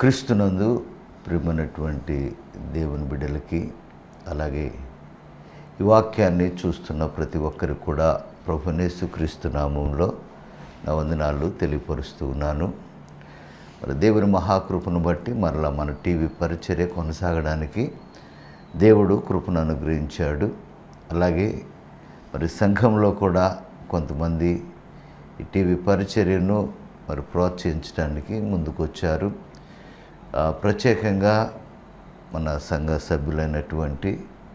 క్రీస్తునందు ప్రియమైనటువంటి దేవుని బిడ్డలకి అలాగే ఈ వాక్యాన్ని చూస్తున్న ప్రతి ఒక్కరికి కూడా ప్రభునేసు క్రీస్తు నామంలో నా వందనాలు తెలియపరుస్తూ ఉన్నాను మరి దేవుని మహాకృపను బట్టి మరలా మన టీవీ పరిచర్య కొనసాగడానికి దేవుడు కృపను అనుగ్రహించాడు అలాగే మరి సంఘంలో కూడా కొంతమంది ఈ టీవీ పరిచర్యను మరి ప్రోత్సహించడానికి ముందుకొచ్చారు ఆ, ప్రత్యేకంగా మన సంఘ సభ్యులైనటువంటి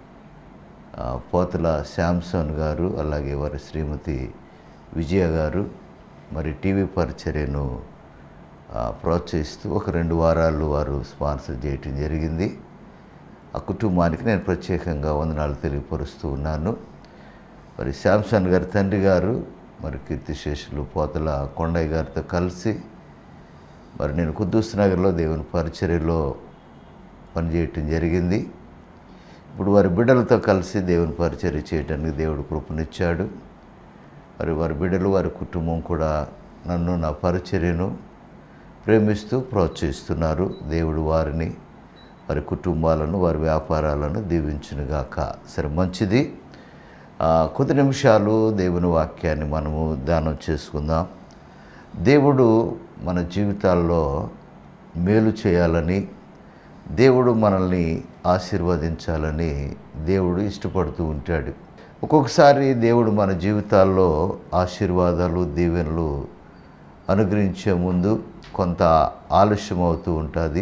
ఆ, పోతల శాంసన్ గారు అలాగే వారి శ్రీమతి విజయ గారు మరి టీవీ పరిచర్యను ఆ, ప్రోత్సహిస్తూ ఒక రెండు వారాలు వారు స్పాన్సర్ చేయటం జరిగింది ఆ కుటుంబానికి నేను ప్రత్యేకంగా వందనాలు తెలియపరుస్తూ ఉన్నాను మరి శాంసన్ గారి తండ్రి గారు మరి కీర్తిశేషులు పోతల కొండయ్య గారితో కలిసి మరి నేను కుద్దూస్ నగర్లో దేవుని పరిచర్యలో పనిచేయటం జరిగింది ఇప్పుడు వారి బిడ్డలతో కలిసి దేవుని పరిచర్య చేయడానికి దేవుడు కృపనిచ్చాడు మరి వారి బిడ్డలు వారి కుటుంబం కూడా నన్ను నా పరిచర్యను ప్రేమిస్తూ ప్రోత్సహిస్తున్నారు దేవుడు వారిని వారి కుటుంబాలను వారి వ్యాపారాలను దీవించునుగాక సరే మంచిది ఆ, కొద్ది నిమిషాలు దేవుని వాక్యాన్ని మనము ధ్యానం చేసుకుందాం దేవుడు మన జీవితాల్లో మేలు చేయాలని దేవుడు మనల్ని ఆశీర్వదించాలని దేవుడు ఇష్టపడుతూ ఉంటాడు ఒక్కొక్కసారి దేవుడు మన జీవితాల్లో ఆశీర్వాదాలు దీవెనలు అనుగ్రహించే ముందు కొంత ఆలస్యం అవుతూ ఉంటుంది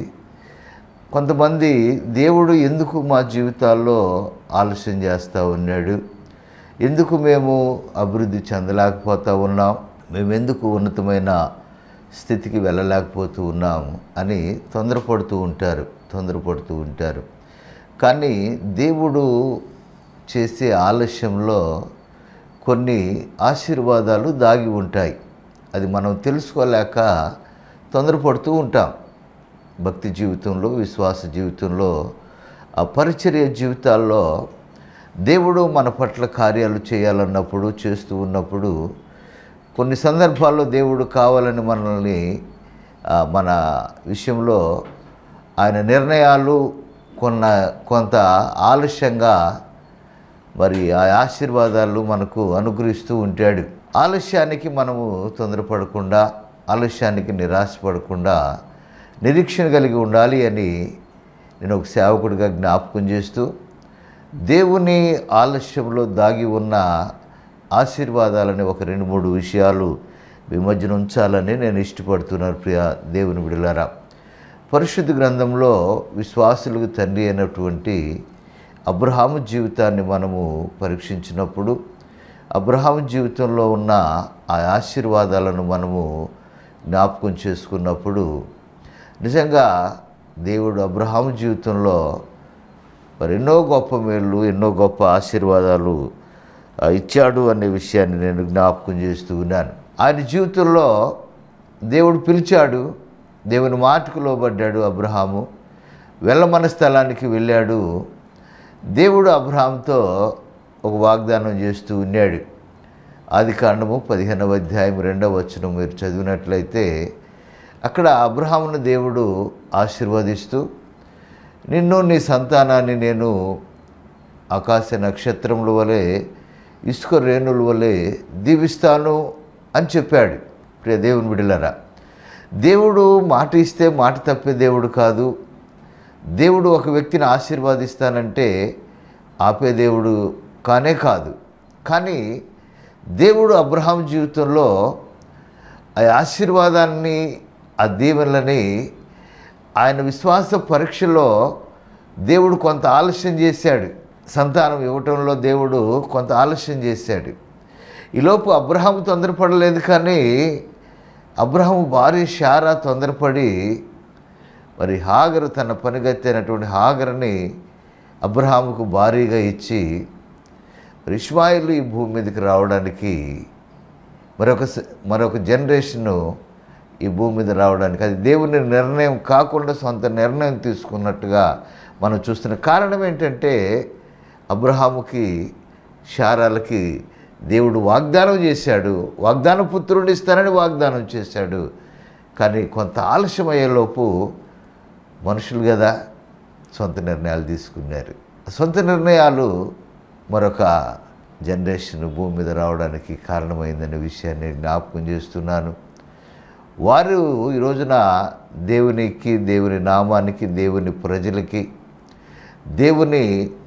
కొంతమంది దేవుడు ఎందుకు మా జీవితాల్లో ఆలస్యం చేస్తూ ఉన్నాడు ఎందుకు మేము అభివృద్ధి చెందలేకపోతూ ఉన్నాం మేము ఎందుకు ఉన్నతమైన స్థితికి వెళ్ళలేకపోతూ ఉన్నాం అని తొందరపడుతూ ఉంటారు తొందరపడుతూ ఉంటారు కానీ దేవుడు చేసే ఆలస్యంలో కొన్ని ఆశీర్వాదాలు దాగి ఉంటాయి అది మనం తెలుసుకోలేక తొందరపడుతూ ఉంటాం భక్తి జీవితంలో విశ్వాస జీవితంలో ఆ పరిచర్య జీవితాల్లో దేవుడు మన పట్ల కార్యాలు చేయాలన్నప్పుడు చేస్తూ ఉన్నప్పుడు కొన్ని సందర్భాల్లో దేవుడు కావాలని మనల్ని ఆ, మన విషయంలో ఆయన నిర్ణయాలు కొన్న కొంత ఆలస్యంగా మరి ఆ ఆశీర్వాదాలు మనకు అనుగ్రహిస్తూ ఉంటాడు ఆలస్యానికి మనము తొందరపడకుండా ఆలస్యానికి నిరాశపడకుండా నిరీక్షణ కలిగి ఉండాలి అని నేను ఒక సేవకుడిగా జ్ఞాపకం చేస్తూ దేవుని ఆలస్యంలో దాగి ఉన్న ఆశీర్వాదాలని ఒక రెండు మూడు విషయాలు మీ మధ్యన ఉంచాలని నేను ఇష్టపడుతున్నాను ప్రియ దేవుని విడులారా పరిశుద్ధ గ్రంథంలో విశ్వాసులకు తండ్రి అయినటువంటి అబ్రహాము జీవితాన్ని మనము పరీక్షించినప్పుడు అబ్రహాము జీవితంలో ఉన్న ఆ ఆశీర్వాదాలను మనము జ్ఞాపకం చేసుకున్నప్పుడు నిజంగా దేవుడు అబ్రహాము జీవితంలో మరి ఎన్నో గొప్ప మేళ్ళు ఎన్నో గొప్ప ఆశీర్వాదాలు ఆ, ఇచ్చాడు అనే విషయాన్ని నేను జ్ఞాపకం చేస్తూ ఉన్నాను ఆయన జీవితంలో దేవుడు పిలిచాడు దేవుని మాటకు లోబడ్డాడు అబ్రహాము వెళ్ళమన స్థలానికి వెళ్ళాడు దేవుడు అబ్రహాంతో ఒక వాగ్దానం చేస్తూ ఉన్నాడు ఆది కాండము పదిహేనవ అధ్యాయం రెండవ వచనం మీరు చదివినట్లయితే అక్కడ అబ్రహామును దేవుడు ఆశీర్వదిస్తూ నిన్ను నీ సంతానాన్ని నేను ఆకాశ నక్షత్రముల వలె ఇసుక రేణుల వలె దీవిస్తాను అని చెప్పాడు ప్రియ దేవుని బిడ్డలారా దేవుడు మాట ఇస్తే మాట తప్పే దేవుడు కాదు దేవుడు ఒక వ్యక్తిని ఆశీర్వాదిస్తానంటే ఆపే దేవుడు కానే కాదు కానీ దేవుడు అబ్రహాం జీవితంలో ఆ ఆశీర్వాదాన్ని ఆ దీవెనలని ఆయన విశ్వాస పరీక్షలో దేవుడు కొంత ఆలస్యం చేశాడు సంతానం ఇవ్వటంలో దేవుడు కొంత ఆలస్యం చేశాడు ఈలోపు అబ్రహాము తొందరపడలేదు కానీ అబ్రహాము భార్య షారా తొందరపడి మరి హాగరు తన పనిగత్తి అయినటువంటి హాగర్ని అబ్రహాముకు భారీగా ఇచ్చి మరి ఇష్మాయిలు ఈ భూమి మీదకి రావడానికి మరొక స- మరొక జనరేషను ఈ భూమి మీద రావడానికి అది దేవుని నిర్ణయం కాకుండా సొంత నిర్ణయం తీసుకున్నట్టుగా మనం చూస్తున్న కారణం ఏంటంటే అబ్రహాముకి షారాలకి దేవుడు వాగ్దానం చేశాడు వాగ్దాన పుత్రుడిని ఇస్తానని వాగ్దానం చేశాడు కానీ కొంత ఆలస్యం అయ్యేలోపు మనుషులు కదా సొంత నిర్ణయాలు తీసుకున్నారు సొంత నిర్ణయాలు మరొక జనరేషన్ భూమి మీద రావడానికి కారణమైందనే విషయాన్ని జ్ఞాపకం చేస్తున్నాను వారు ఈ రోజున దేవునికి దేవుని నామానికి దేవుని ప్రజలకి దేవుని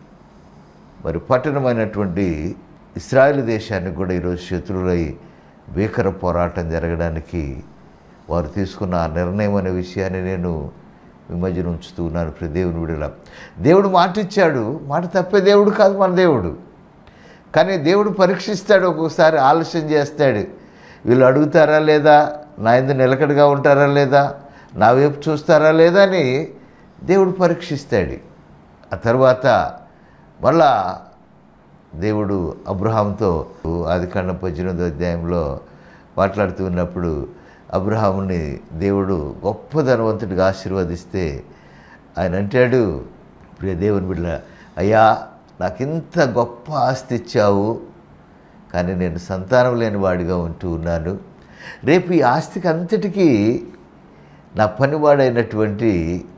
మరి పట్టణమైనటువంటి ఇస్రాయేల్ దేశానికి కూడా ఈరోజు శత్రువులై భీకర పోరాటం జరగడానికి వారు తీసుకున్న ఆ నిర్ణయం అనే విషయాన్ని నేను మీ మధ్యన ఉంచుతూ ఉన్నాను ప్రతి దేవుని విడుదల దేవుడు మాట ఇచ్చాడు మాట తప్పే దేవుడు కాదు మన దేవుడు కానీ దేవుడు పరీక్షిస్తాడు ఒక్కొక్కసారి ఆలస్యం చేస్తాడు వీళ్ళు అడుగుతారా లేదా నా ఎందు నిలకడగా ఉంటారా లేదా నా వైపు చూస్తారా లేదా అని దేవుడు పరీక్షిస్తాడు ఆ తర్వాత మళ్ళా దేవుడు అబ్రహాంతో ఆది కాండ పద్దెనిమిదో అధ్యాయంలో మాట్లాడుతూ ఉన్నప్పుడు అబ్రహాముని దేవుడు గొప్ప ధనవంతుడిగా ఆశీర్వదిస్తే ఆయన అంటాడు ప్రియ దేవుని బిడ్డ అయ్యా నాకు ఇంత గొప్ప ఆస్తి ఇచ్చావు కానీ నేను సంతానం లేని వాడిగా ఉంటూ ఉన్నాను రేపు ఈ ఆస్తికి అంతటికీ నా పనివాడైనటువంటి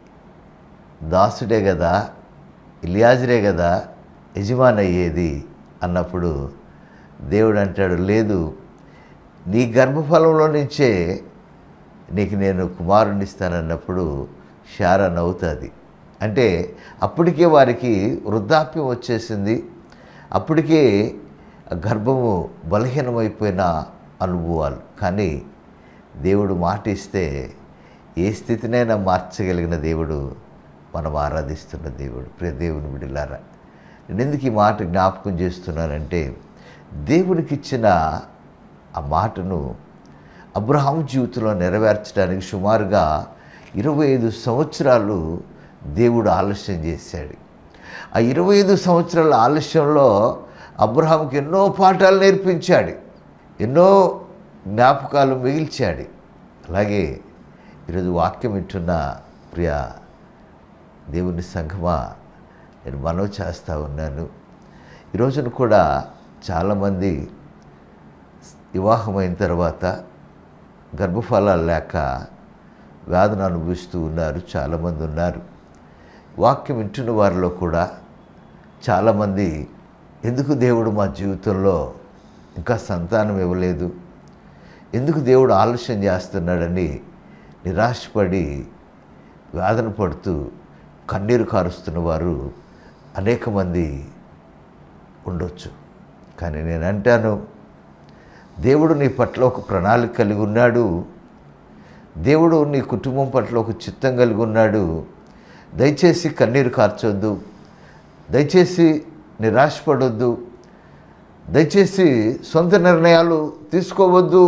దాసుడే కదా ఇలియాజరే కదా యజమాని అయ్యేది అన్నప్పుడు దేవుడు అంటాడు లేదు నీ గర్భఫలంలో నుంచే నీకు నేను కుమారుని ఇస్తానన్నప్పుడు శారా నవ్వుతుంది అంటే అప్పటికే వారికి వృద్ధాప్యం వచ్చేసింది అప్పటికే గర్భము బలహీనమైపోయిన అనుభవాలు కానీ దేవుడు మాట ఇస్తే ఏ స్థితినైనా మార్చగలిగిన దేవుడు మనం ఆరాధిస్తున్న దేవుడు ప్రియ దేవుని విడిలారా నేను ఎందుకు ఈ మాట జ్ఞాపకం చేస్తున్నానంటే దేవునికి ఇచ్చిన ఆ మాటను అబ్రహాం జీవితంలో నెరవేర్చడానికి సుమారుగా ఇరవై ఐదు సంవత్సరాలు దేవుడు ఆలస్యం చేశాడు ఆ ఇరవై ఐదు సంవత్సరాల ఆలస్యంలో అబ్రహాంకి ఎన్నో పాఠాలు నేర్పించాడు ఎన్నో జ్ఞాపకాలు మిగిల్చాడు అలాగే ఈరోజు వాక్యం వింటున్న ప్రియ దేవుని సంఘమా నేను మనవి చేస్తూ ఉన్నాను ఈరోజున కూడా చాలామంది వివాహమైన తర్వాత గర్భఫలాలు లేక వేదన అనుభవిస్తూ ఉన్నారు చాలామంది ఉన్నారు వాక్యం వింటున్న వారిలో కూడా చాలామంది ఎందుకు దేవుడు మా జీవితంలో ఇంకా సంతానం ఇవ్వలేదు ఎందుకు దేవుడు ఆలస్యం చేస్తున్నాడని నిరాశపడి వేదన పడుతూ కన్నీరు కారుస్తున్న వారు అనేక మంది ఉండొచ్చు కానీ నేను అంటాను దేవుడు నీ పట్ల ఒక ప్రణాళిక కలిగి ఉన్నాడు దేవుడు నీ కుటుంబం పట్ల ఒక చిత్తం కలిగి ఉన్నాడు దయచేసి కన్నీరు కార్చొద్దు దయచేసి నిరాశపడొద్దు దయచేసి సొంత నిర్ణయాలు తీసుకోవద్దు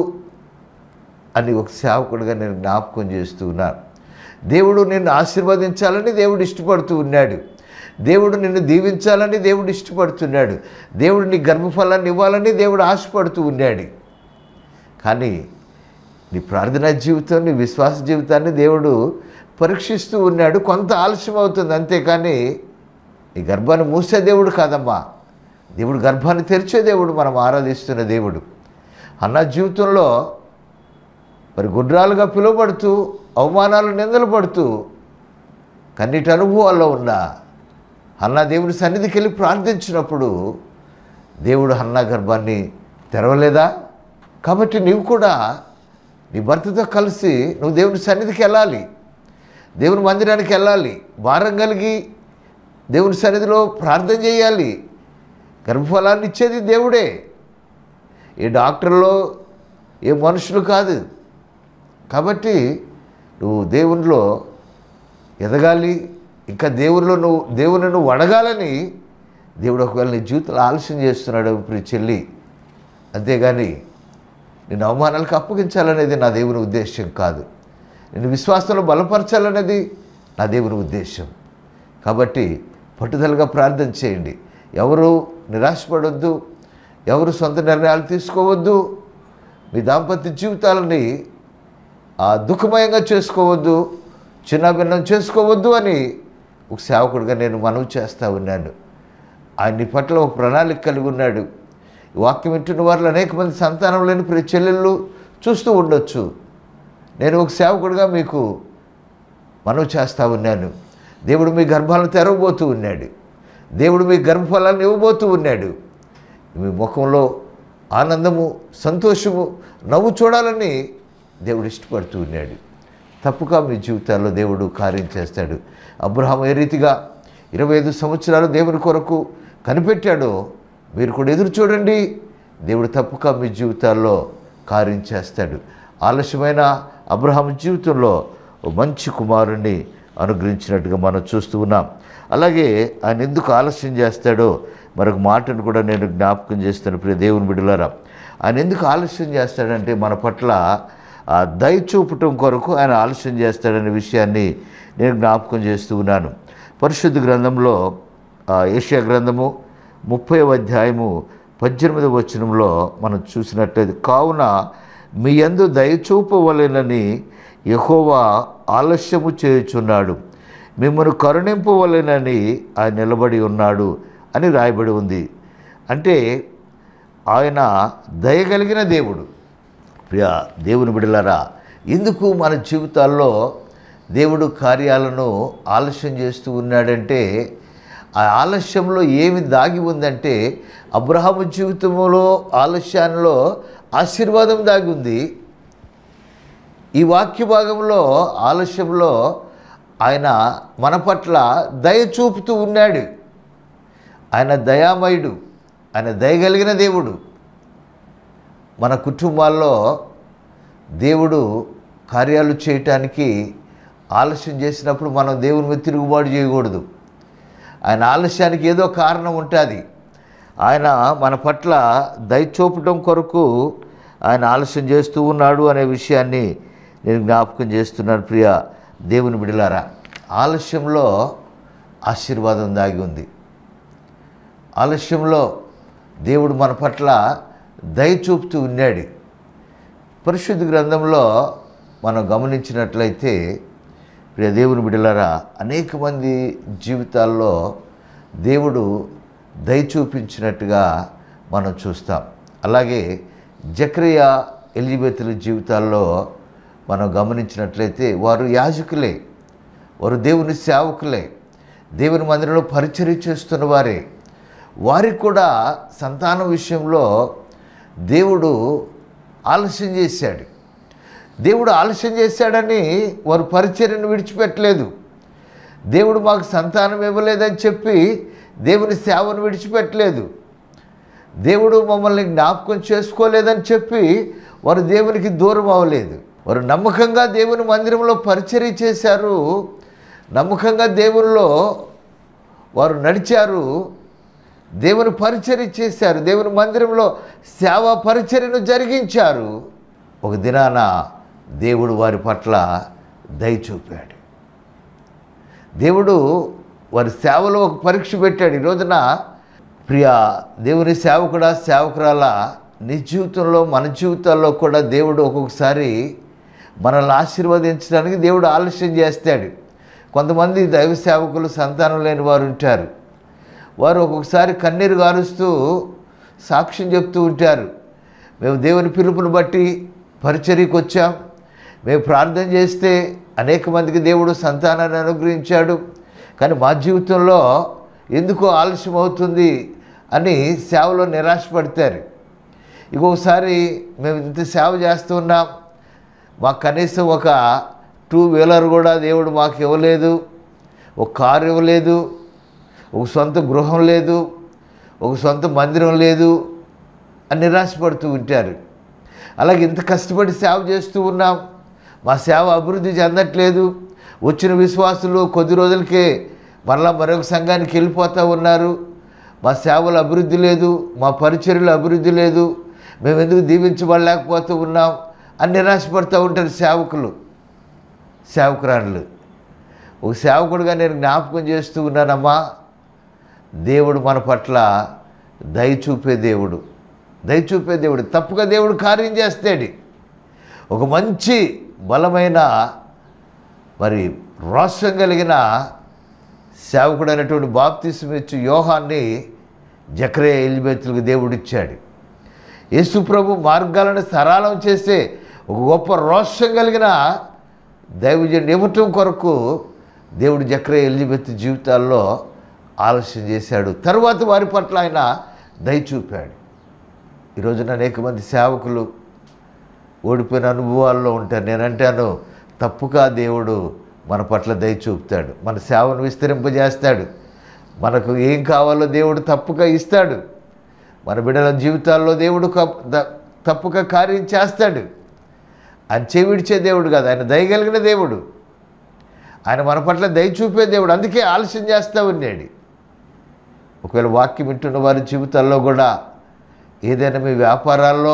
అని ఒక సేవకుడిగా నేను జ్ఞాపకం చేస్తూ ఉన్నాను దేవుడు నిన్ను ఆశీర్వదించాలని దేవుడు ఇష్టపడుతూ ఉన్నాడు దేవుడు నిన్ను దీవించాలని దేవుడు ఇష్టపడుతున్నాడు దేవుడు నీ గర్భఫలాన్ని ఇవ్వాలని దేవుడు ఆశపడుతూ ఉన్నాడు కానీ నీ ప్రార్థనా జీవితం నీ విశ్వాస జీవితాన్ని దేవుడు పరీక్షిస్తూ ఉన్నాడు కొంత ఆలస్యం అవుతుంది అంతేకాని నీ గర్భాన్ని మూసే దేవుడు కాదమ్మా దేవుడు గర్భాన్ని తెరిచే దేవుడు మనం ఆరాధిస్తున్న దేవుడు అన్న జీవితంలో మరి గుడ్రాలుగా పిలువబడుతూ అవమానాలు నిందలు పడుతూ కన్నిటి అనుభవాల్లో ఉన్న అన్న దేవుని సన్నిధికి వెళ్ళి ప్రార్థించినప్పుడు దేవుడు అన్న గర్భాన్ని తెరవలేదా కాబట్టి నీవు కూడా నీ భర్తతో కలిసి నువ్వు దేవుని సన్నిధికి వెళ్ళాలి దేవుని మందిరానికి వెళ్ళాలి భారం కలిగి దేవుని సన్నిధిలో ప్రార్థన చేయాలి గర్భఫలాన్ని ఇచ్చేది దేవుడే ఏ డాక్టర్లో ఏ మనుషులు కాదు కాబట్టి నువ్వు దేవునిలో ఎదగాలి ఇంకా దేవునిలో నువ్వు దేవుని నువ్వు అడగాలని దేవుడు ఒకవేళ నీ జీవితంలో ఆలస్యం చేస్తున్నాడు ఇప్పుడు చెల్లి అంతేగాని నేను అవమానాలకు అప్పగించాలనేది నా దేవుని ఉద్దేశం కాదు నేను విశ్వాసంలో బలపరచాలనేది నా దేవుని ఉద్దేశం కాబట్టి పట్టుదలగా ప్రార్థన చేయండి ఎవరు నిరాశపడొద్దు ఎవరు సొంత నిర్ణయాలు తీసుకోవద్దు మీ దాంపత్య జీవితాలని ఆ దుఃఖమయంగా చేసుకోవద్దు చిన్నభిన్నం చేసుకోవద్దు అని ఒక సేవకుడిగా నేను మనవి చేస్తూ ఉన్నాను ఆయన పట్ల ఒక ప్రణాళిక కలిగి ఉన్నాడు ఈ వాక్యం వింటున్న వారిలో అనేక మంది సంతానం లేని ప్రతి చెల్లెళ్ళు చూస్తూ ఉండొచ్చు నేను ఒక సేవకుడిగా మీకు మనవి చేస్తూ ఉన్నాను దేవుడు మీ గర్భాలను తెరవబోతూ ఉన్నాడు దేవుడు మీ గర్భఫలాలను ఇవ్వబోతూ ఉన్నాడు మీ ముఖంలో ఆనందము సంతోషము నవ్వు చూడాలని దేవుడు ఇష్టపడుతూ ఉన్నాడు తప్పుగా మీ జీవితాల్లో దేవుడు కార్యం చేస్తాడు అబ్రహాం ఏ రీతిగా ఇరవై ఐదు సంవత్సరాలు దేవుని కొరకు కనిపెట్టాడో మీరు కూడా ఎదురు చూడండి దేవుడు తప్పుగా మీ జీవితాల్లో కార్యం చేస్తాడు ఆలస్యమైన అబ్రహాం జీవితంలో ఓ మంచి కుమారుణ్ణి అనుగ్రహించినట్టుగా మనం చూస్తూ ఉన్నాం అలాగే ఆయన ఎందుకు ఆలస్యం చేస్తాడో మరొక మాటను కూడా నేను జ్ఞాపకం చేస్తాను ప్రియ దేవుని బిడ్డలారా ఆయన ఎందుకు ఆలస్యం చేస్తాడంటే మన పట్ల ఆ దయ చూపటం కొరకు ఆయన ఆలస్యం చేస్తాడనే విషయాన్ని నేను జ్ఞాపకం చేస్తూ ఉన్నాను పరిశుద్ధ గ్రంథంలో ఆ, ఏషియా గ్రంథము ముప్పై అధ్యాయము పద్దెనిమిదవ వచనంలో మనం చూసినట్లయితే కావున మీ యందు దయచూపవలెనని యెహోవా ఆలస్యము చేయుచున్నాడు మిమ్మల్ని కరుణింపవలెనని ఆయన నిలబడి ఉన్నాడు అని రాయబడి ఉంది అంటే ఆయన దయగలిగిన దేవుడు ప్రియ దేవుని బిడలారా ఎందుకు మన జీవితాల్లో దేవుడు కార్యాలను ఆలస్యం చేస్తూ ఉన్నాడంటే ఆ ఆలస్యంలో ఏమి దాగి ఉందంటే అబ్రహాము జీవితంలో ఆలస్యాల్లో ఆశీర్వాదం దాగి ఉంది ఈ వాక్య భాగంలో ఆలస్యంలో ఆయన మన పట్ల దయ చూపుతూ ఉన్నాడు ఆయన దయామయుడు ఆయన దయగలిగిన దేవుడు మన కుటుంబాల్లో దేవుడు కార్యాలు చేయటానికి ఆలస్యం చేసినప్పుడు మనం దేవుని మీద తిరుగుబాటు చేయకూడదు ఆయన ఆలస్యానికి ఏదో కారణం ఉంటుంది ఆయన మన పట్ల దయచూపటం కొరకు ఆయన ఆలస్యం చేస్తూ ఉన్నాడు అనే విషయాన్ని నేను జ్ఞాపకం చేస్తున్నాను ప్రియ దేవుని బిడలారా ఆలస్యంలో ఆశీర్వాదం దాగి ఉంది ఆలస్యంలో దేవుడు మన పట్ల దయ చూపుతూ ఉన్నాడు పరిశుద్ధ గ్రంథంలో మనం గమనించినట్లయితే ప్రియ దేవుని బిడ్డలారా అనేక మంది జీవితాల్లో దేవుడు దయ చూపించినట్టుగా మనం చూస్తాం అలాగే జక్రియ ఎలిజబెత్ల జీవితాల్లో మనం గమనించినట్లయితే వారు యాజకులే వారు దేవుని సేవకులే దేవుని మందిరంలో పరిచర్య చేస్తున్న వారే వారికి కూడా సంతానం విషయంలో దేవుడు ఆలస్యం చేశాడు దేవుడు ఆలస్యం చేశాడని వారు పరిచర్యను విడిచిపెట్టలేదు దేవుడు మాకు సంతానం ఇవ్వలేదని చెప్పి దేవుని సేవను విడిచిపెట్టలేదు దేవుడు మమ్మల్ని జ్ఞాపకం చేసుకోలేదని చెప్పి వారు దేవునికి దూరం అవ్వలేదు వారు నమ్మకంగా దేవుని మందిరంలో పరిచర్య చేశారు నమ్మకంగా దేవునిలో వారు నడిచారు దేవుని పరిచర్య చేశారు దేవుని మందిరంలో సేవా పరిచర్యను జరిగించారు ఒక దినాన దేవుడు వారి పట్ల దయ చూపాడు దేవుడు వారి సేవలో ఒక పరీక్ష పెట్టాడు ఈ రోజున ప్రియ దేవుని సేవకుడా సేవకురాల నీ జీవితంలో మన జీవితాల్లో కూడా దేవుడు ఒక్కొక్కసారి మనల్ని ఆశీర్వదించడానికి దేవుడు ఆలస్యం చేస్తాడు కొంతమంది దైవ సేవకులు సంతానం లేని వారు ఉంటారు వారు ఒక్కొక్కసారి కన్నీరు గారుస్తూ సాక్ష్యం చెప్తూ ఉంటారు మేము దేవుని పిలుపుని బట్టి పరిచర్యకు వచ్చాం మేము ప్రార్థన చేస్తే అనేక మందికి దేవుడు సంతానాన్ని అనుగ్రహించాడు కానీ మా జీవితంలో ఎందుకో ఆలస్యం అవుతుంది అని సేవలో నిరాశపడతారు ఇంకొకసారి మేము ఇంత సేవ చేస్తున్నాం మాకు కనీసం ఒక టూ వీలర్ కూడా దేవుడు మాకు ఇవ్వలేదు ఒక కారు ఇవ్వలేదు ఒక సొంత గృహం లేదు ఒక సొంత మందిరం లేదు అని నిరాశపడుతూ ఉంటారు అలాగే ఇంత కష్టపడి సేవ చేస్తూ ఉన్నాం మా సేవ అభివృద్ధి చెందట్లేదు వచ్చిన విశ్వాసులు కొద్ది రోజులకే మరలా మరొక సంఘానికి వెళ్ళిపోతూ ఉన్నారు మా సేవలు అభివృద్ధి లేదు మా పరిచర్యలు అభివృద్ధి లేదు మేము ఎందుకు దీవించబడలేకపోతూ ఉన్నాం అని నిరాశపడుతూ ఉంటారు సేవకులు సేవకురాళ్ళు ఒక సేవకుడుగా నేను జ్ఞాపకం చేస్తూ ఉన్నానమ్మా దేవుడు మన పట్ల దయ చూపే దేవుడు దయ చూపే దేవుడు తప్పుగా దేవుడు కార్యం చేస్తాడు ఒక మంచి బలమైన మరి రోషం కలిగిన సేవకుడైనటువంటి బాప్తిస్మిచ్చు యోహాన్ని జక్రే ఎలిబెత్తులకు దేవుడిచ్చాడు యేసు ప్రభు మార్గాలను సరళం చేసే ఒక గొప్ప రోషం కలిగిన దైవజన్ ఇవ్వటం కొరకు దేవుడు జక్ర ఎలిజబెత్ జీవితాల్లో ఆలస్యం చేశాడు తర్వాత వారి పట్ల ఆయన దయ చూపాడు ఈరోజున అనేక మంది సేవకులు ఓడిపోయిన అనుభవాల్లో ఉంటారు నేనంటాను తప్పుగా దేవుడు మన పట్ల దయ చూపుతాడు మన సేవను విస్తరింపజేస్తాడు మనకు ఏం కావాలో దేవుడు తప్పుగా ఇస్తాడు మన బిడ్డల జీవితాల్లో దేవుడు కప్- ద- తప్పుగా కార్యం చేస్తాడు ఆయన చెవిడిచే దేవుడు కాదు ఆయన దయగలిగిన దేవుడు ఆయన మన పట్ల దయ చూపే దేవుడు అందుకే ఆలస్యం చేస్తూ ఉన్నాడు ఒకవేళ వాక్యం వింటున్న వారి జీవితాల్లో కూడా ఏదైనా మీ వ్యాపారాల్లో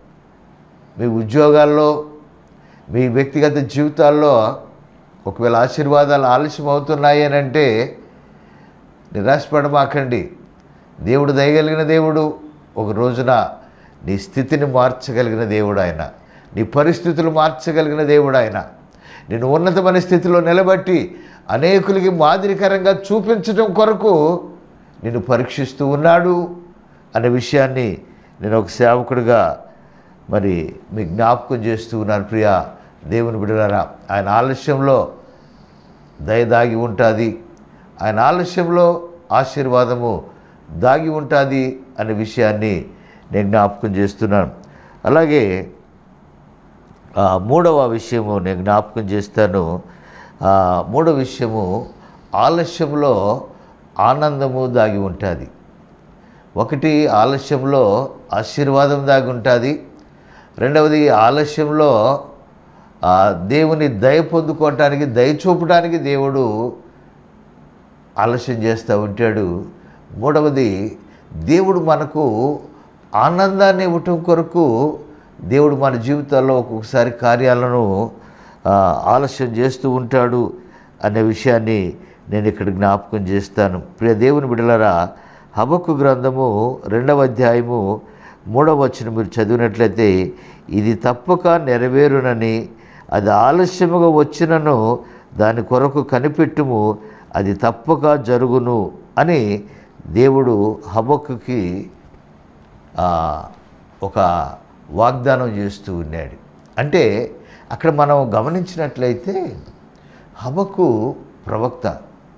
మీ ఉద్యోగాల్లో మీ వ్యక్తిగత జీవితాల్లో ఒకవేళ ఆశీర్వాదాలు ఆలస్యం అవుతున్నాయి అని అంటే నిరాశపడమాకండి దేవుడు దయగలిగిన దేవుడు ఒక రోజున నీ స్థితిని మార్చగలిగిన దేవుడు ఆయన నీ పరిస్థితులు మార్చగలిగిన దేవుడు ఆయన నేను ఉన్నతమైన స్థితిలో నిలబట్టి అనేకులకి మాదిరికరంగా చూపించడం కొరకు నిన్ను పరీక్షిస్తూ ఉన్నాడు అనే విషయాన్ని నేను ఒక సేవకుడిగా మరి మీ జ్ఞాపకం చేస్తూ ఉన్నాను ప్రియ దేవుని బిడ్డలారా ఆయన ఆలస్యంలో దయ దాగి ఉంటుంది ఆయన ఆలస్యంలో ఆశీర్వాదము దాగి ఉంటుంది అనే విషయాన్ని నేను జ్ఞాపకం చేస్తున్నాను అలాగే ఆ, మూడవ విషయము నేను జ్ఞాపకం చేస్తాను ఆ, మూడవ విషయము ఆలస్యంలో ఆనందము దాగి ఉంటుంది ఒకటి ఆలస్యంలో ఆశీర్వాదం దాగి ఉంటుంది రెండవది ఆలస్యంలో ఆ, దేవుని దయ పొందుకోవటానికి దయ చూపడానికి దేవుడు ఆలస్యం చేస్తూ ఉంటాడు మూడవది దేవుడు మనకు ఆనందాన్ని ఇవ్వటం కొరకు దేవుడు మన జీవితాల్లో ఒక్కొక్కసారి కార్యాలను ఆ, ఆలస్యం చేస్తూ ఉంటాడు అనే విషయాన్ని నేను ఇక్కడ జ్ఞాపకం చేస్తాను ప్రియ దేవుని బిడలరా హబక్కు గ్రంథము రెండవ అధ్యాయము మూడవ వచ్చిన మీరు చదివినట్లయితే ఇది తప్పక నెరవేరునని అది ఆలస్యముగా వచ్చినను దాని కొరకు కనిపెట్టుము అది తప్పక జరుగును అని దేవుడు హబక్కుకి ఆ, ఒక వాగ్దానం చేస్తూ ఉన్నాడు అంటే అక్కడ మనం గమనించినట్లయితే హబకు ప్రవక్త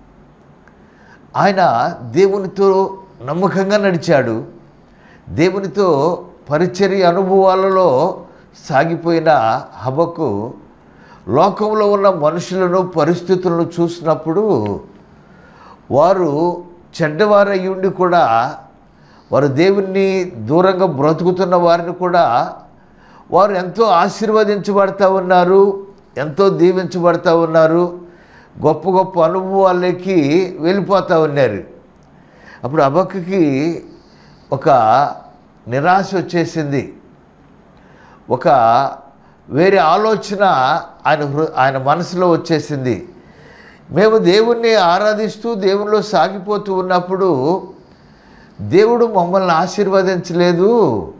ఆయన దేవునితో నమ్మకంగా నడిచాడు దేవునితో పరిచర్య అనుభవాలలో సాగిపోయిన హబకు లోకంలో ఉన్న మనుషులను పరిస్థితులను చూసినప్పుడు వారు చెడ్డవారయ్యుండి కూడా వారు దేవుణ్ణి దూరంగా బ్రతుకుతున్న వారిని కూడా వారు ఎంతో ఆశీర్వదించబడతా ఉన్నారు ఎంతో దీవించబడతా ఉన్నారు గొప్ప గొప్ప అనుభవాలకి వెళ్ళిపోతూ ఉన్నారు అప్పుడు అబక్కుకి ఒక నిరాశ వచ్చేసింది ఒక వేరే ఆలోచన ఆయన హృ- ఆయన మనసులో వచ్చేసింది మేము దేవుణ్ణి ఆరాధిస్తూ దేవునిలో సాగిపోతూ ఉన్నప్పుడు దేవుడు మమ్మల్ని ఆశీర్వదించలేదు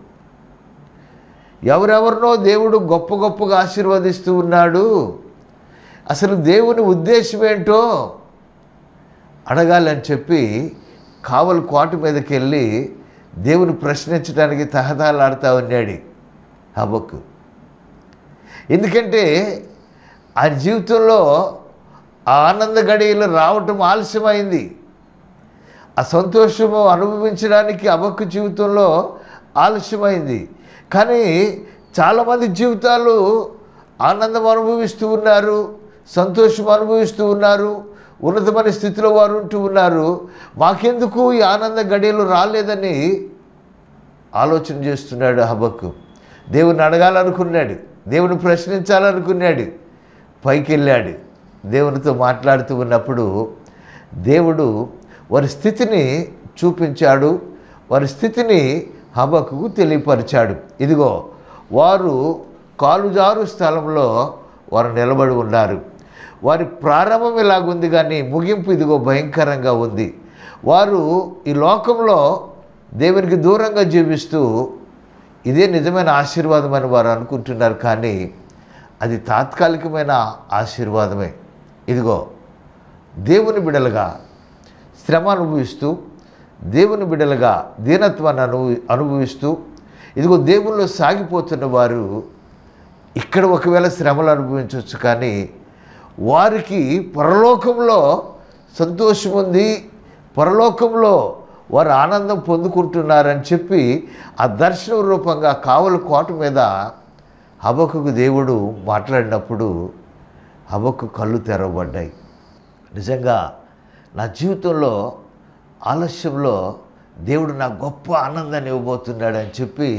ఎవరెవరినో దేవుడు గొప్ప గొప్పగా ఆశీర్వదిస్తూ ఉన్నాడు అసలు దేవుని ఉద్దేశం ఏంటో అడగాలని చెప్పి కావలి కోట మీదకి వెళ్ళి దేవుని ప్రశ్నించడానికి తహదాలాడుతూ ఉన్నాడు హబక్కు ఎందుకంటే ఆయన జీవితంలో ఆ ఆనంద గడియలు రావటం ఆలస్యమైంది ఆ సంతోషము అనుభవించడానికి అబక్కు జీవితంలో ఆలస్యమైంది కానీ చాలామంది జీవితాలు ఆనందం అనుభవిస్తూ ఉన్నారు సంతోషం అనుభవిస్తూ ఉన్నారు ఉన్నతమైన స్థితిలో వారు ఉంటూ ఉన్నారు మాకెందుకు ఈ ఆనంద గడియలు రాలేదని ఆలోచన చేస్తున్నాడు హబక్కు దేవుని అడగాలనుకున్నాడు దేవుని ప్రశ్నించాలనుకున్నాడు పైకి వెళ్ళాడు దేవునితో మాట్లాడుతూ ఉన్నప్పుడు దేవుడు వారి స్థితిని చూపించాడు వారి స్థితిని హబకుకు తెలియపరిచాడు ఇదిగో వారు కాలుజారు స్థలంలో వారు నిలబడి ఉన్నారు వారి ప్రారంభం ఇలాగుంది కానీ ముగింపు ఇదిగో భయంకరంగా ఉంది వారు ఈ లోకంలో దేవునికి దూరంగా జీవిస్తూ ఇదే నిజమైన ఆశీర్వాదం అని వారు అనుకుంటున్నారు కానీ అది తాత్కాలికమైన ఆశీర్వాదమే ఇదిగో దేవుని బిడలుగా శ్రమ అనుభవిస్తూ దేవుని బిడలుగా దీనత్వాన్ని అను అనుభవిస్తూ ఇదిగో దేవుల్లో సాగిపోతున్న వారు ఇక్కడ ఒకవేళ శ్రమలు అనుభవించవచ్చు కానీ వారికి పరలోకంలో సంతోషం ఉంది పరలోకంలో వారు ఆనందం పొందుకుంటున్నారని చెప్పి ఆ దర్శన రూపంగా కావలి కోట మీద హబకుకు దేవుడు మాట్లాడినప్పుడు హబకు కళ్ళు తెరవబడ్డాయి నిజంగా నా జీవితంలో ఆలస్యంలో దేవుడు నాకు గొప్ప ఆనందాన్ని ఇవ్వబోతున్నాడు అని చెప్పి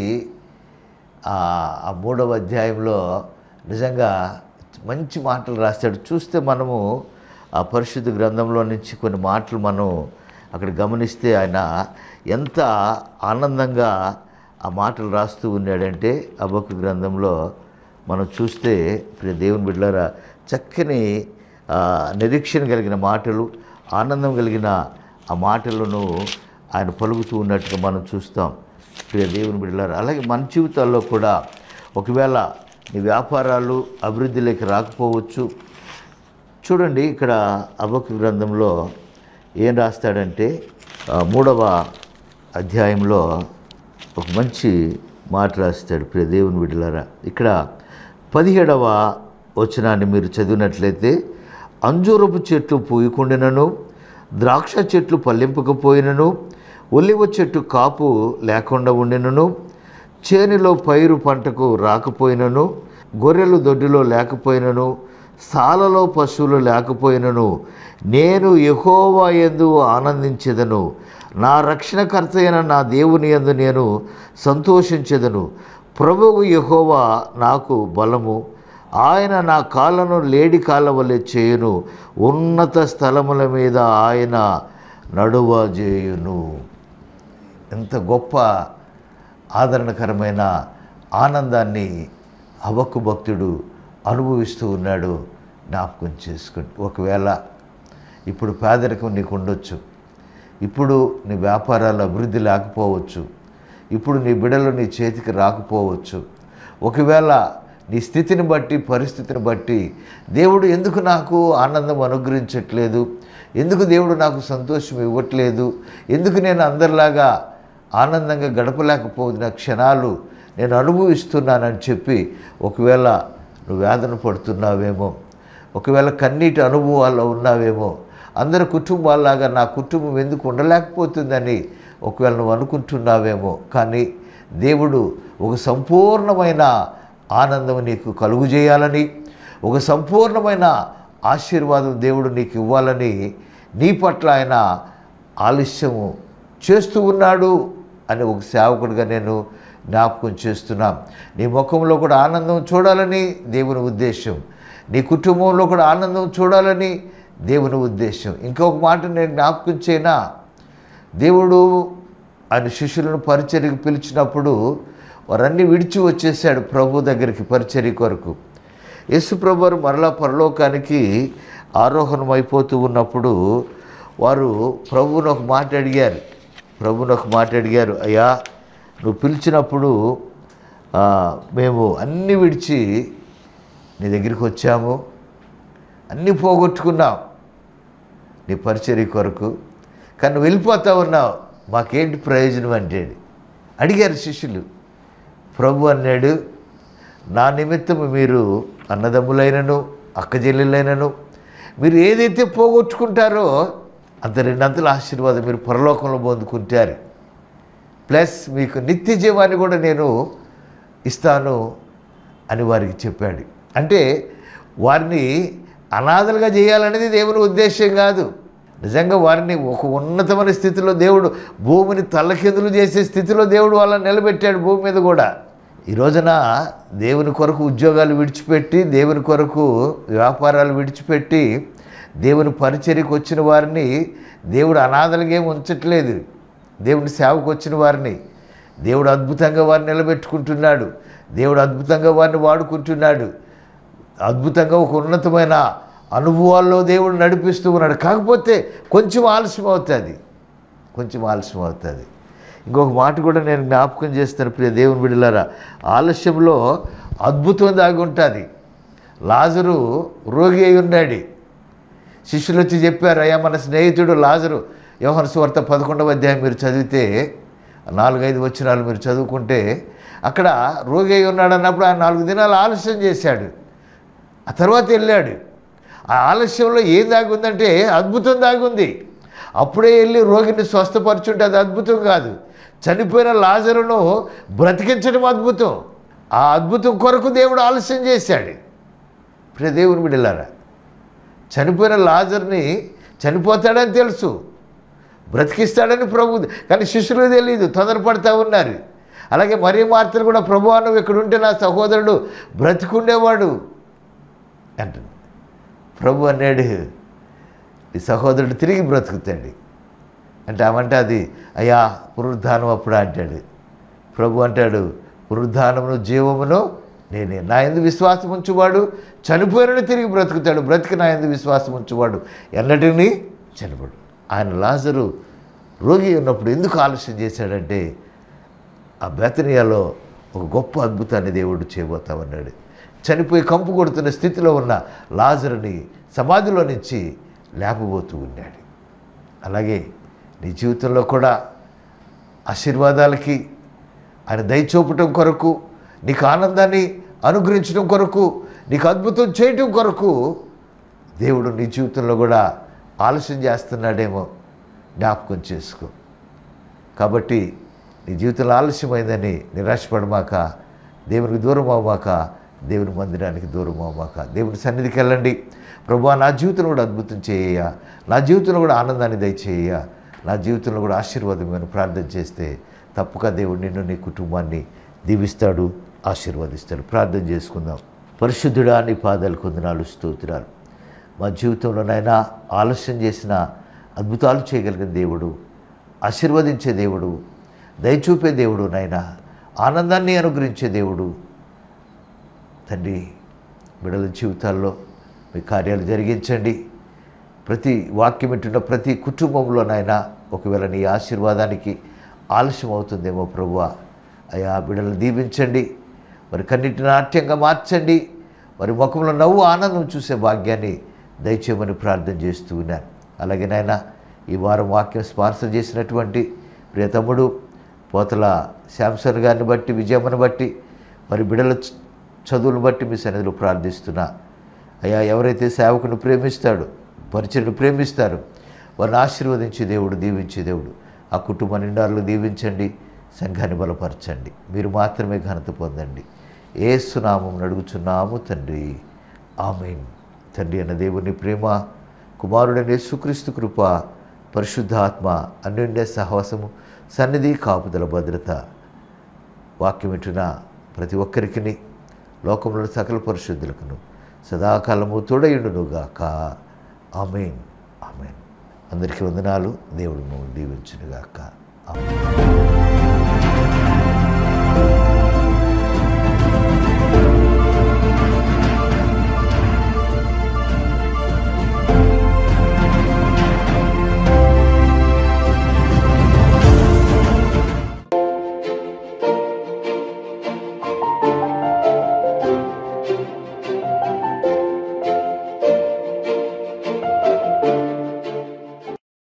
ఆ ఆ మూడవ అధ్యాయంలో నిజంగా మంచి మాటలు రాస్తాడు చూస్తే మనము ఆ పరిశుద్ధ గ్రంథంలో నుంచి కొన్ని మాటలు మనం అక్కడ గమనిస్తే ఆయన ఎంత ఆనందంగా ఆ మాటలు రాస్తూ ఉన్నాడంటే అబక్కు గ్రంథంలో మనం చూస్తే ప్రియ దేవుని బిడ్డలారా చక్కని ఆ, నిరీక్షణ కలిగిన మాటలు ఆనందం కలిగిన ఆ మాటలను ఆయన పలుకుతూ ఉన్నట్టుగా మనం చూస్తాం ప్రియ దేవుని బిడ్డలారా అలాగే మన జీవితాల్లో కూడా ఒకవేళ నీ వ్యాపారాలు అభివృద్ధిలోకి రాకపోవచ్చు చూడండి ఇక్కడ అబకు గ్రంథంలో ఏం రాస్తాడంటే ఆ, మూడవ అధ్యాయంలో ఒక మంచి మాట రాస్తాడు ప్రియ దేవుని బిడ్డలారా ఇక్కడ పదిహేడవ వచనాన్ని మీరు చదివినట్లయితే అంజూరపు చెట్లు పూయకుండినను ద్రాక్ష చెట్లు పల్లింపకపోయినను ఒలివ చెట్టు కాపు లేకుండా ఉండినను చేనులో పైరు పంటకు రాకపోయినను గొర్రెలు దొడ్డిలో లేకపోయినను సాలలో పశువులు లేకపోయినను నేను యెహోవా యందు ఆనందించెదను నా రక్షణకర్త అయిన నా దేవుని యందు నేను సంతోషించెదను ప్రభువు యెహోవా నాకు బలము ఆయన నా కాళ్ళను లేడి కాళ్ళ వలె చేయును ఉన్నత స్థలముల మీద ఆయన నడువ చేయును ఎంత గొప్ప ఆదరణకరమైన ఆనందాన్ని అవక్కు భక్తుడు అనుభవిస్తూ ఉన్నాడు జ్ఞాపకం చేసుకోండి ఒకవేళ ఇప్పుడు పేదరికం నీకు ఉండొచ్చు ఇప్పుడు నీ వ్యాపారాలు అభివృద్ధి లేకపోవచ్చు ఇప్పుడు నీ బిడలు నీ చేతికి రాకపోవచ్చు ఒకవేళ నీ స్థితిని బట్టి పరిస్థితిని బట్టి దేవుడు ఎందుకు నాకు ఆనందం అనుగ్రహించట్లేదు ఎందుకు దేవుడు నాకు సంతోషం ఇవ్వట్లేదు ఎందుకు నేను అందరిలాగా ఆనందంగా గడపలేకపోతున్న క్షణాలు నేను అనుభవిస్తున్నానని చెప్పి ఒకవేళ నువ్వు వేదన పడుతున్నావేమో ఒకవేళ కన్నీటి అనుభవాల్లో ఉన్నావేమో అందరి కుటుంబాల్లాగా నా కుటుంబం ఎందుకు ఉండలేకపోతుందని ఒకవేళ నువ్వు అనుకుంటున్నావేమో కానీ దేవుడు ఒక సంపూర్ణమైన ఆనందం నీకు కలుగు చేయాలని ఒక సంపూర్ణమైన ఆశీర్వాదం దేవుడు నీకు ఇవ్వాలని నీ పట్ల ఆయన ఆలస్యము చేస్తూ ఉన్నాడు అని ఒక సేవకుడిగా నేను జ్ఞాపకం చేస్తున్నాం నీ ముఖంలో కూడా ఆనందం చూడాలని దేవుని ఉద్దేశం నీ కుటుంబంలో కూడా ఆనందం చూడాలని దేవుని ఉద్దేశం ఇంకొక మాట నేను జ్ఞాపకం చేయనా దేవుడు ఆయన శిష్యులను పరిచర్యకు పిలిచినప్పుడు వారన్నీ విడిచి వచ్చేసాడు ప్రభు దగ్గరికి పరిచర్య కొరకు యేసు ప్రభు వారు మరలా పరలోకానికి ఆరోహణం అయిపోతూ ఉన్నప్పుడు వారు ప్రభువుని ఒక మాట అడిగారు ప్రభువుని ఒక మాట అడిగారు అయ్యా నువ్వు పిలిచినప్పుడు ఆ, మేము అన్నీ విడిచి నీ దగ్గరికి వచ్చాము అన్నీ పోగొట్టుకున్నాం నీ పరిచర్య కొరకు కానీ నువ్వు వెళ్ళిపోతా ఉన్నావు మాకేంటి ప్రయోజనం అంటే అడిగారు శిష్యులు ప్రభు అన్నాడు నా నిమిత్తం మీరు అన్నదమ్ములైనను అక్కజెల్లెలైనను మీరు ఏదైతే పోగొట్టుకుంటారో అంత రెండంతల ఆశీర్వాదం మీరు పరలోకంలో పొందుకుంటారు ప్లస్ మీకు నిత్య జీవాన్ని కూడా నేను ఇస్తాను అని వారికి చెప్పాడు అంటే వారిని అనాథలుగా చేయాలనేది దేవుని ఉద్దేశం కాదు నిజంగా వారిని ఒక ఉన్నతమైన స్థితిలో దేవుడు భూమిని తల్లకిందులు చేసే స్థితిలో దేవుడు వాళ్ళని నిలబెట్టాడు భూమి మీద కూడా ఈ రోజున దేవుని కొరకు ఉద్యోగాలు విడిచిపెట్టి దేవుని కొరకు వ్యాపారాలు విడిచిపెట్టి దేవుని పరిచర్యకు వచ్చిన వారిని దేవుడు అనాథలుగా ఏమి ఉంచట్లేదు దేవుని సేవకు వచ్చిన వారిని దేవుడు అద్భుతంగా వారిని నిలబెట్టుకుంటున్నాడు దేవుడు అద్భుతంగా వారిని వాడుకుంటున్నాడు అద్భుతంగా ఒక ఉన్నతమైన అనుభవాల్లో దేవుడు నడిపిస్తూ ఉన్నాడు కాకపోతే కొంచెం ఆలస్యం అవుతుంది కొంచెం ఆలస్యం అవుతుంది ఇంకొక మాట కూడా నేను జ్ఞాపకం చేస్తాను ప్రియ దేవుని బిడ్డలారా ఆలస్యంలో అద్భుతం దాగి ఉంటుంది లాజరు రోగి అయి ఉన్నాడు శిష్యులు వచ్చి చెప్పారు అయ్యా మన స్నేహితుడు లాజరు యోహన్ సువార్త పదకొండవ అధ్యాయం మీరు చదివితే నాలుగైదు వచనాలు మీరు చదువుకుంటే అక్కడ రోగి అయి ఉన్నాడు అన్నప్పుడు ఆయన నాలుగు దినాలు ఆలస్యం చేశాడు ఆ తర్వాత వెళ్ళాడు ఆ ఆలస్యంలో ఏం దాగుందంటే అద్భుతం దాగుంది అప్పుడే వెళ్ళి రోగిని స్వస్థపరచుంటే అది అద్భుతం కాదు చనిపోయిన లాజరును బ్రతికించడం అద్భుతం ఆ అద్భుతం కొరకు దేవుడు ఆలస్యం చేశాడు ఇప్పుడు దేవుని బిడ్డలారా చనిపోయిన లాజర్ని చనిపోతాడని తెలుసు బ్రతికిస్తాడని ప్రభు కానీ శిష్యులకు తెలియదు తొందరపడతా ఉన్నారు అలాగే మరీ మార్తలు కూడా ప్రభు నువ్వు ఇక్కడ ఉంటే నా సహోదరుడు బ్రతికుండేవాడు అంటుంది ప్రభు అన్నాడు ఈ సహోదరుడు తిరిగి బ్రతుకుతాడు అంటే ఆమంటే అది అయ్యా పునరుద్ధానం అప్పుడు అంటాడు ప్రభు అంటాడు పునరుద్ధానమును జీవమును నేనే నా ఎందు విశ్వాసం ఉంచువాడు చనిపోయినని తిరిగి బ్రతుకుతాడు బ్రతికి నా ఎందు విశ్వాసం ఉంచువాడు ఎన్నటిని చనిపోడు ఆయన లాజరు రోగి ఉన్నప్పుడు ఎందుకు ఆలస్యం చేశాడంటే ఆ బేతనియాలో ఒక గొప్ప అద్భుతాన్ని దేవుడు చేయబోతామన్నాడు చనిపోయి కంపు కొడుతున్న స్థితిలో ఉన్న లాజరుని సమాధిలో నుంచి లేపబోతూ ఉన్నాడు అలాగే నీ జీవితంలో కూడా ఆశీర్వాదాలకి ఆయన దయచూపటం కొరకు నీకు ఆనందాన్ని అనుగ్రహించడం కొరకు నీకు అద్భుతం చేయటం కొరకు దేవుడు నీ జీవితంలో కూడా ఆలస్యం చేస్తున్నాడేమో జ్ఞాపకం చేసుకో కాబట్టి నీ జీవితంలో ఆలస్యమైందని నిరాశపడమాక దేవునికి దూరం అవ్వమాక దేవుని మందిరానికి దూరం అవ్వమాక దేవుని సన్నిధికి వెళ్ళండి ప్రభా నా జీవితంలో కూడా అద్భుతం చేయ నా జీవితంలో కూడా ఆనందాన్ని దయచేయ నా జీవితంలో కూడా ఆశీర్వాదమైన ప్రార్థన చేస్తే తప్పక దేవుడు నిన్ను నీ కుటుంబాన్ని దీవిస్తాడు ఆశీర్వదిస్తాడు ప్రార్థన చేసుకుందాం పరిశుద్ధుడా నీ పాదాలు కొందనాలు స్తోత్రాలు మా జీవితంలోనైనా ఆలస్యం చేసిన అద్భుతాలు చేయగలిగిన దేవుడు ఆశీర్వదించే దేవుడు దయచూపే దేవుడు నాయన ఆనందాన్ని అనుగ్రహించే దేవుడు తండ్రి బిడల జీవితాల్లో మీ కార్యాలు జరిగించండి ప్రతి వాక్యం వింటున్న ప్రతి కుటుంబంలోనైనా ఒకవేళ నీ ఆశీర్వాదానికి ఆలస్యం అవుతుందేమో ప్రభువా అయా బిడలు దీవించండి మరి కన్నిటి నాట్యంగా మార్చండి మరి ముఖంలో నవ్వు ఆనందం చూసే భాగ్యాన్ని దయచేయమని ప్రార్థన చేస్తూ ఉన్నాను అలాగే నాయన ఈ వారం వాక్యం స్పాన్సర్ చేసినటువంటి ప్రియ తమ్ముడు పోతల శాంసన్ గారిని బట్టి విజయమ్మని బట్టి మరి బిడల చ- చదువులను బట్టి మీ సన్నిధిలో ప్రార్థిస్తున్నా అయ్యా ఎవరైతే సేవకుని ప్రేమిస్తాడో పరిచయను ప్రేమిస్తారు వారిని ఆశీర్వదించే దేవుడు దీవించే దేవుడు ఆ కుటుంబ నిండారులు దీవించండి సంఘాన్ని బలపరచండి మీరు మాత్రమే ఘనత పొందండి ఏసునామం అడుగుచున్నాము తండ్రి ఆమెన్ తండ్రి అన్న దేవుని ప్రేమ కుమారుడనే యేసుక్రీస్తు కృప పరిశుద్ధాత్మ అన్యోన్య సహవాసము సన్నిధి కాపుదల భద్రత వాక్యం వింటున్న ప్రతి ఒక్కరికి లోకంలో సకల పరిశుద్ధులకును సదాకాలము తోడయుండునుగాక ఆమెన్ ఆమెన్ అందరికీ వందనాలు దేవుడు మమ్మల్ని దీవించునుగాక ఆమెన్